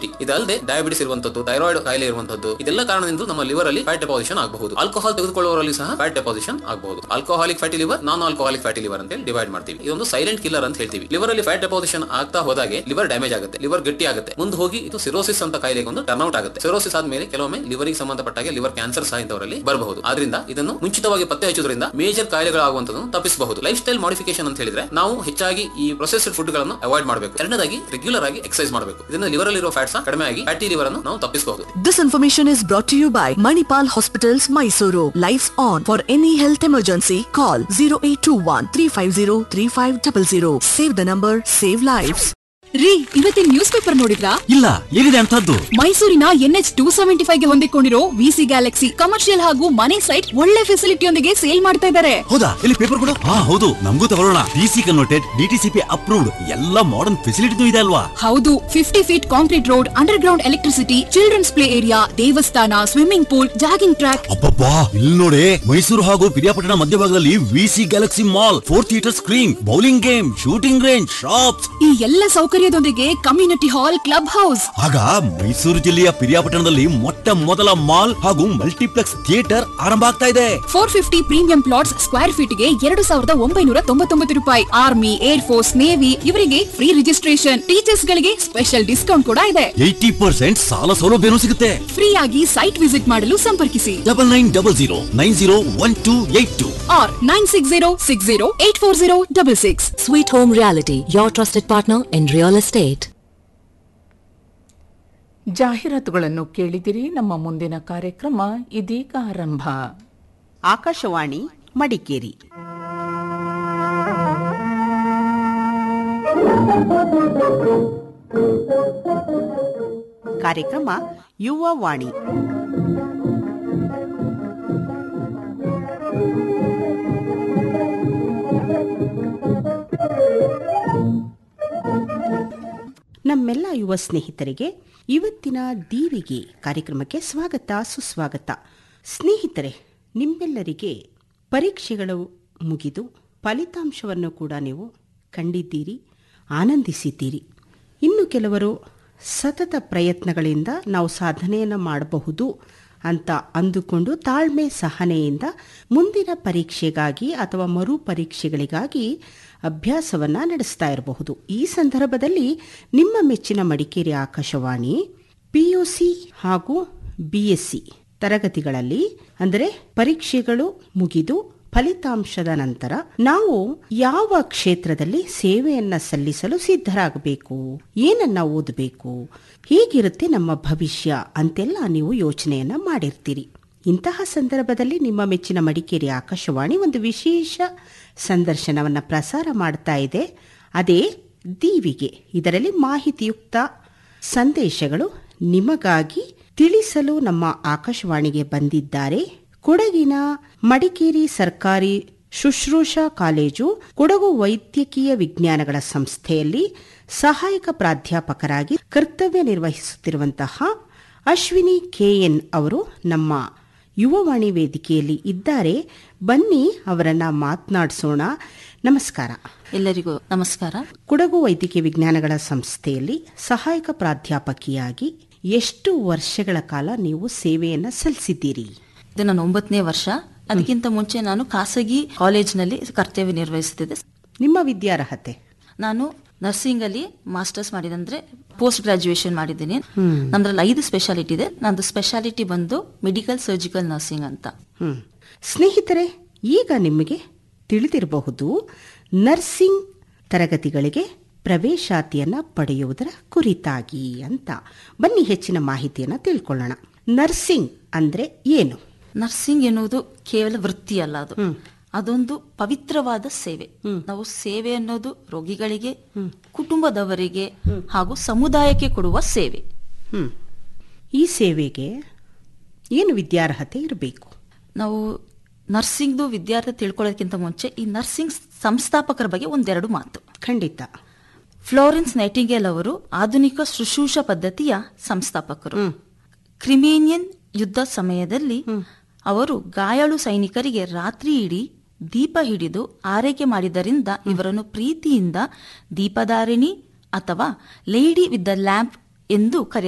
Obesity ಇದಲ್ಲದೆ diabetes ಇರುವಂತದ್ದು thyroid ಕಾಯಿಲೆ ಇರುವಂತದ್ದು ಇದೆಲ್ಲ ಕಾರಣದಿಂದ ನಮ್ಮ ಲಿವರ್ ಅಲ್ಲಿ ಫ್ಯಾಟ್ ಡೆಪಾಸಿಷನ್ ಆಗಬಹುದು ಆಲ್ಕೋಹಾಲ್ ತೆಗೆದುಕೊಳ್ಳುವವರಲ್ಲಿ ಸಹ ಫ್ಯಾಟ್ ಡೆಪಾಸಿಷನ್ ಆಗಬಹುದು alcoholic fatty liver non alcoholic fatty liver ಅಂತ ಹೇಳಿ ಡಿವೈಡ್ ಮಾಡ್ತೀವಿ ಇದೊಂದು ಸೈಲೆಂಟ್ ಕಿಲ್ಲರ್ ಅಂತ ಹೇಳ್ತೀವಿ ಲಿವರ್ ಅಲ್ಲಿ ಫ್ಯಾಟ್ ಡೆಪಾಸಿಷನ್ ಆಗ್ತಾ ಹೋದಾಗೆ ಲಿವರ್ ಡ್ಯಾಮೇಜ್ ಆಗುತ್ತೆ ಲಿವರ್ ಗಟ್ಟಿ ಆಗುತ್ತೆ ಮುಂದೆ ಹೋಗಿ ಇದು ಸಿರೋಸಿಸ್ ಅಂತ ಕಾಯಿಲೆಗೆ ಒಂದು ಟರ್ನ್ ಔಟ್ ಆಗುತ್ತೆ ಸಿರೋಸಿಸ್ ಆದ್ಮೇಲೆ ಕೆಲವೊಮ್ಮೆ ಲಿವರಿಗೆ ಸಂಬಂಧಪಟ್ಟಾಗೆ ಲಿವರ್ ಕ್ಯಾನ್ಸರ್ ಸಹ ಇಂಥವರಲ್ಲಿ ಬರಬಹುದು ಆದ್ರಿಂದ ಇದನ್ನು ಮುಂಚಿತವಾಗಿ ಪತ್ತೆ ಹಚ್ಚೋದ್ರಿಂದ ಮೇಜರ್ ಕಾಯಿಲೆಗಳಾಗುವಂತದನ್ನು ತಪ್ಪಿಸಬಹುದು ಲೈಫ್ ಸ್ಟೈಲ್ ಮಾಡಿಫಿಕೇಶನ್ ಅಂತ ಹೇಳಿದ್ರೆ ನಾವು ಹೆಚ್ಚಾಗಿ ಈ ಪ್ರೊಸೆಸ್ಡ್ ಫುಡ್ ಗಳನ್ನು ಅವಾಯ್ಡ್ ಮಾಡಬೇಕು ಎರಡನೇದಾಗಿ ರೆಗ್ಯುಲರ್ ಆಗಿ ಎಕ್ಸರ್ಸೈಸ್ ಮಾಡಬೇಕು ಇದರಿಂದ ಲಿವರ್ ಅಲ್ಲಿರೋ ಫ್ಯಾಟ್ಸ್ ಕಡಿಮೆ ಆಗಿ ಫ್ಯಾಟಿ ಲಿವರ್ ಅನ್ನು ನಾವು ತಪ್ಪಿಸಬಹುದು This information is brought to you by Manipal Hospitals, Mysuru. Lights on. For any health emergency, call 0821 350 3500. Save the number, save lives. ರೀ ಇವತ್ತಿನ ನ್ಯೂಸ್ ಪೇಪರ್ ನೋಡಿದ್ರಾ ಇಲ್ಲ ಏನಿದೆ ಅಂತದ್ದು ಮೈಸೂರಿನ ಎನ್ಎಚ್ ಟೂ ಸೆವೆಂಟಿ ಫೈವ್ ಗೆ ಹೊಂದಿಕೊಂಡಿರೋ ವಿಸಿ ಗ್ಯಾಲಕ್ಸಿ ಕಮರ್ಷಿಯಲ್ ಹಾಗೂ ಮನೆ ಸೈಟ್ ಒಳ್ಳೆ ಫೆಸಿಲಿಟಿಯೊಂದಿಗೆ ಸೇಲ್ ಮಾಡ್ತಾ ಇದ್ದಾರೆ ಹೌದಾ ಇಲ್ಲಿ ಪೇಪರ್ ಕೊಡು ಹಾ ಹೌದು ನಮಗೂ ತಗೊಳ್ಳೋಣ ಡಿಸಿ ಕನ್ವರ್ಟೆಡ್ ಡಿಟಿಸಿಪಿ ಅಪ್ರೂವ್ಡ್ ಎಲ್ಲ ಮಾಡರ್ನ್ ಫೆಸಿಲಿಟಿ ಇದೆ ಅಲ್ವಾ ಹೌದು fifty feet concrete road underground electricity children's play area ದೇವಸ್ಥಾನ ಸ್ವಿಮ್ಮಿಂಗ್ ಪೂಲ್ ಜಾಗಿಂಗ್ ಟ್ರ್ಯಾಕ್ ಅಬ್ಬಬ್ಬಾ ಇಲ್ಲಿ ನೋಡಿ ಮೈಸೂರು ಹಾಗೂ ಪಿರಿಯಾಪಟ್ಟಣ ಮಧ್ಯಭಾಗದಲ್ಲಿ VC Galaxy mall four theatre screen bowling game shooting range shops ಈ ಎಲ್ಲ ಸೌಕರ್ಯದೊಂದಿಗೆ ಕಮ್ಯುನಿಟಿ ಹಾಲ್ ಕ್ಲಬ್ ಹೌಸ್ ಆಗ ಮೈಸೂರು ಜಿಲ್ಲೆಯ ಪಿರಿಯಾಪಟ್ಟಣದಲ್ಲಿ ಮೊಟ್ಟ ಮೊದಲ ಮಾಲ್ ಹಾಗೂ ಮಲ್ಟಿಪ್ಲೆಕ್ಸ್ ಥಿಯೇಟರ್ ಆರಂಭ ಆಗ್ತಾ ಇದೆ four fifty premium plots square feet ಗೆ ಎರಡು ಸಾವಿರದ ಒಂಬೈನೂರ ತೊಂಬತ್ತೊಂಬತ್ತು ರೂಪಾಯಿ ಆರ್ಮಿ ಏರ್ ಫೋರ್ಸ್ ನೇವಿ ಇವರಿಗೆ ಫ್ರೀ ರಿಜಿಸ್ಟ್ರೇಷನ್ ಟೀಚರ್ಸ್ ಗಳಿಗೆ ಸ್ಪೆಷಲ್ ಡಿಸ್ಕೌಂಟ್ ಕೂಡ ಇದೆ ಏಯ್ಟಿ ಪರ್ಸೆಂಟ್ ಸಾಲ ಸೌಲಭ್ಯನೂ ಸಿಗುತ್ತೆ ಫ್ರೀ ಆಗಿ ಸೈಟ್ ವಿಸಿಟ್ ಮಾಡಲು ಸಂಪರ್ಕಿಸಿ double nine double zero nine zero one two eight two or 9606084066. Sweet Home Reality, your trusted partner in real estate. ಜಾಹೀರಾತುಗಳನ್ನು ಕೇಳಿದಿರಿ ನಮ್ಮ ಮುಂದಿನ ಕಾರ್ಯಕ್ರಮ ಇದೀಗ ಆರಂಭ ಆಕಾಶವಾಣಿ ಮಡಿಕೇರಿ ಕಾರ್ಯಕ್ರಮ ಯುವ ವಾಣಿ ನಮ್ಮೆಲ್ಲ ಯುವ ಸ್ನೇಹಿತರಿಗೆ ಇವತ್ತಿನ ದೀವಿಗೆ ಕಾರ್ಯಕ್ರಮಕ್ಕೆ ಸ್ವಾಗತ ಸುಸ್ವಾಗತ ಸ್ನೇಹಿತರೆ ನಿಮ್ಮೆಲ್ಲರಿಗೆ ಪರೀಕ್ಷೆಗಳು ಮುಗಿದು ಫಲಿತಾಂಶವನ್ನು ಕೂಡ ನೀವು ಕಂಡಿದ್ದೀರಿ ಆನಂದಿಸಿದ್ದೀರಿ ಇನ್ನು ಕೆಲವರು ಸತತ ಪ್ರಯತ್ನಗಳಿಂದ ನಾವು ಸಾಧನೆಯನ್ನು ಮಾಡಬಹುದು ಅಂತ ಅಂದುಕೊಂಡು ತಾಳ್ಮೆ ಸಹನೆಯಿಂದ ಮುಂದಿನ ಪರೀಕ್ಷೆಗಾಗಿ ಅಥವಾ ಮರು ಪರೀಕ್ಷೆಗಳಿಗಾಗಿ ಅಭ್ಯಾಸವನ್ನ ನಡೆಸ್ತಾ ಇರಬಹುದು ಈ ಸಂದರ್ಭದಲ್ಲಿ ನಿಮ್ಮ ಮೆಚ್ಚಿನ ಮಡಿಕೇರಿ ಆಕಾಶವಾಣಿ ಪಿಯುಸಿ ಹಾಗೂ ಬಿಎಸ್ಸಿ ತರಗತಿಗಳಲ್ಲಿ ಅಂದರೆ ಪರೀಕ್ಷೆಗಳು ಮುಗಿದು ಫಲಿತಾಂಶದ ನಂತರ ನಾವು ಯಾವ ಕ್ಷೇತ್ರದಲ್ಲಿ ಸೇವೆಯನ್ನ ಸಲ್ಲಿಸಲು ಸಿದ್ಧರಾಗಬೇಕು ಏನನ್ನ ಓದಬೇಕು ಹೀಗಿರುತ್ತೆ ನಮ್ಮ ಭವಿಷ್ಯ ಅಂತೆಲ್ಲ ನೀವು ಯೋಚನೆಯನ್ನ ಮಾಡಿರ್ತೀರಿ ಇಂತಹ ಸಂದರ್ಭದಲ್ಲಿ ನಿಮ್ಮ ಮೆಚ್ಚಿನ ಮಡಿಕೇರಿ ಆಕಾಶವಾಣಿ ಒಂದು ವಿಶೇಷ ಸಂದರ್ಶನವನ್ನ ಪ್ರಸಾರ ಮಾಡ್ತಾ ಇದೆ ಅದೇ ದೀವಿಗೆ ಇದರಲ್ಲಿ ಮಾಹಿತಿಯುಕ್ತ ಸಂದೇಶಗಳು ನಿಮಗಾಗಿ ತಿಳಿಸಲು ನಮ್ಮ ಆಕಾಶವಾಣಿಗೆ ಬಂದಿದ್ದಾರೆ ಕೊಡಗಿನ ಮಡಿಕೇರಿ ಸರ್ಕಾರಿ ಶುಶ್ರೂಷಾ ಕಾಲೇಜು ಕೊಡಗು ವೈದ್ಯಕೀಯ ವಿಜ್ಞಾನಗಳ ಸಂಸ್ಥೆಯಲ್ಲಿ ಸಹಾಯಕ ಪ್ರಾಧ್ಯಾಪಕರಾಗಿ ಕರ್ತವ್ಯ ನಿರ್ವಹಿಸುತ್ತಿರುವಂತಹ ಅಶ್ವಿನಿ ಕೆಎನ್ ಅವರು ನಮ್ಮ ಯುವವಾಣಿ ವೇದಿಕೆಯಲ್ಲಿ ಇದ್ದಾರೆ ಬನ್ನಿ ಅವರನ್ನ ಮಾತನಾಡಿಸೋಣ ನಮಸ್ಕಾರ ಎಲ್ಲರಿಗೂ ನಮಸ್ಕಾರ ಕೊಡಗು ವೈದ್ಯಕೀಯ ವಿಜ್ಞಾನಗಳ ಸಂಸ್ಥೆಯಲ್ಲಿ ಸಹಾಯಕ ಪ್ರಾಧ್ಯಾಪಕಿಯಾಗಿ ಎಷ್ಟು ವರ್ಷಗಳ ಕಾಲ ನೀವು ಸೇವೆಯನ್ನ ಸಲ್ಲಿಸಿದ್ದೀರಿ ಇದು ನನ್ನ ಒಂಬತ್ತನೇ ವರ್ಷ ಅದಕ್ಕಿಂತ ಮುಂಚೆ ನಾನು ಖಾಸಗಿ ಕಾಲೇಜಿನಲ್ಲಿ ಕರ್ತವ್ಯ ನಿರ್ವಹಿಸುತ್ತಿದ್ದೆ ನಿಮ್ಮ ವಿದ್ಯಾರ್ಹತೆ ನಾನು ನರ್ಸಿಂಗ್ ಅಲ್ಲಿ ಮಾಸ್ಟರ್ಸ್ ಮಾಡಿದಂದ್ರೆ ಪೋಸ್ಟ್ ಗ್ರಾಜುಯೇಷನ್ ಮಾಡಿದ್ದೀನಿ ನಮ್ದ್ರಲ್ಲಿ ಐದು ಸ್ಪೆಷಾಲಿಟಿ ಇದೆ ನಂದು ಸ್ಪೆಷಾಲಿಟಿ ಬಂದು ಮೆಡಿಕಲ್ ಸರ್ಜಿಕಲ್ ನರ್ಸಿಂಗ್ ಅಂತ ಹ್ಮ್ ಸ್ನೇಹಿತರೆ ಈಗ ನಿಮಗೆ ತಿಳಿದಿರಬಹುದು ನರ್ಸಿಂಗ್ ತರಗತಿಗಳಿಗೆ ಪ್ರವೇಶಾತಿಯನ್ನ ಪಡೆಯುವುದರ ಕುರಿತಾಗಿ ಅಂತ ಬನ್ನಿ ಹೆಚ್ಚಿನ ಮಾಹಿತಿಯನ್ನ ತಿಳ್ಕೊಳ್ಳೋಣ ನರ್ಸಿಂಗ್ ಅಂದ್ರೆ ಏನು ನರ್ಸಿಂಗ್ ಎನ್ನುವುದು ಕೇವಲ ವೃತ್ತಿ ಅಲ್ಲ ಅದು ಅದೊಂದು ಪವಿತ್ರವಾದ ಸೇವೆ ನಾವು ಸೇವೆ ಅನ್ನೋದು ರೋಗಿಗಳಿಗೆ ಕುಟುಂಬದವರಿಗೆ ಹಾಗೂ ಸಮುದಾಯಕ್ಕೆ ಕೊಡುವ ಸೇವೆ ಹ್ಮ್ ಈ ಸೇವೆಗೆ ಏನು ವಿದ್ಯಾರ್ಹತೆ ಇರಬೇಕು ನಾವು ನರ್ಸಿಂಗ್ದು ವಿದ್ಯಾರ್ಥಿ ತಿಳ್ಕೊಳ್ಳೋದಕ್ಕಿಂತ ಮುಂಚೆ ಈ ನರ್ಸಿಂಗ್ ಸಂಸ್ಥಾಪಕರ ಬಗ್ಗೆ ಒಂದೆರಡು ಮಾತು ಖಂಡಿತ ಫ್ಲೋರೆನ್ಸ್ ನೈಟಿಂಗೇಲ್ ಅವರು ಆಧುನಿಕ ಶುಶ್ರೂಷಾ ಪದ್ಧತಿಯ ಸಂಸ್ಥಾಪಕರು ಕ್ರಿಮೇನಿಯನ್ ಯುದ್ಧ ಸಮಯದಲ್ಲಿ ಅವರು ಗಾಯಾಳು ಸೈನಿಕರಿಗೆ ರಾತ್ರಿ ಇಡೀ ದೀಪ ಹಿಡಿದು ಆರೈಕೆ ಮಾಡಿದ್ದರಿಂದ ಇವರನ್ನು ಪ್ರೀತಿಯಿಂದ ದೀಪಧಾರಿಣಿ ಅಥವಾ ಲೇಡಿ ವಿತ್ ದ ಲ್ಯಾಂಪ್ ಎಂದು ಕರೆಯ